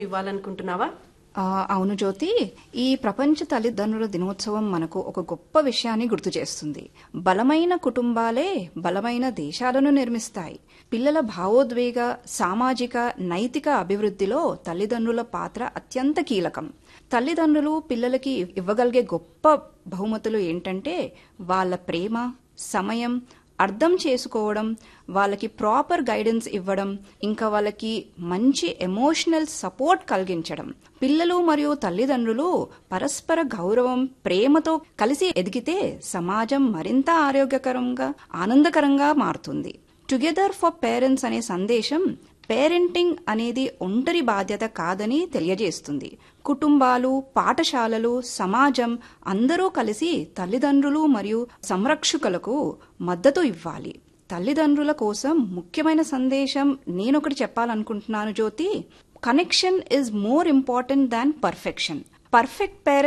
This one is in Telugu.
ఇవ్వాలనుకుంటున్నావా ఆ, అవును జ్యోతి ఈ ప్రపంచ తల్లిదండ్రుల దినోత్సవం మనకు ఒక గొప్ప విషయాన్ని గుర్తు చేస్తుంది బలమైన కుటుంబాలే బలమైన దేశాలను నిర్మిస్తాయి పిల్లల భావోద్వేగ సామాజిక నైతిక అభివృద్ధిలో తల్లిదండ్రుల పాత్ర అత్యంత కీలకం తల్లిదండ్రులు పిల్లలకి ఇవ్వగలిగే గొప్ప బహుమతులు ఏంటంటే వాళ్ళ ప్రేమ సమయం అర్థం చేసుకోవడం వాళ్ళకి ప్రాపర్ గైడెన్స్ ఇవ్వడం ఇంకా వాళ్ళకి మంచి ఎమోషనల్ సపోర్ట్ కలిగించడం పిల్లలు మరియు తల్లిదండ్రులు పరస్పర గౌరవం ప్రేమతో కలిసి ఎదిగితే సమాజం మరింత ఆరోగ్యకరంగా ఆనందకరంగా మారుతుంది టుగెదర్ ఫర్ పేరెంట్స్ అనే సందేశం పేరెంటింగ్ అనేది ఒంటరి బాధ్యత కాదని తెలియజేస్తుంది కుటుంబాలు పాఠశాలలు సమాజం అందరూ కలిసి తల్లిదండ్రులు మరియు సంరక్షకులకు మద్దతు ఇవ్వాలి తల్లిదండ్రుల కోసం ముఖ్యమైన సందేశం నేనొకటి చెప్పాలనుకుంటున్నాను Jyothi connection is more important than perfection perfect parents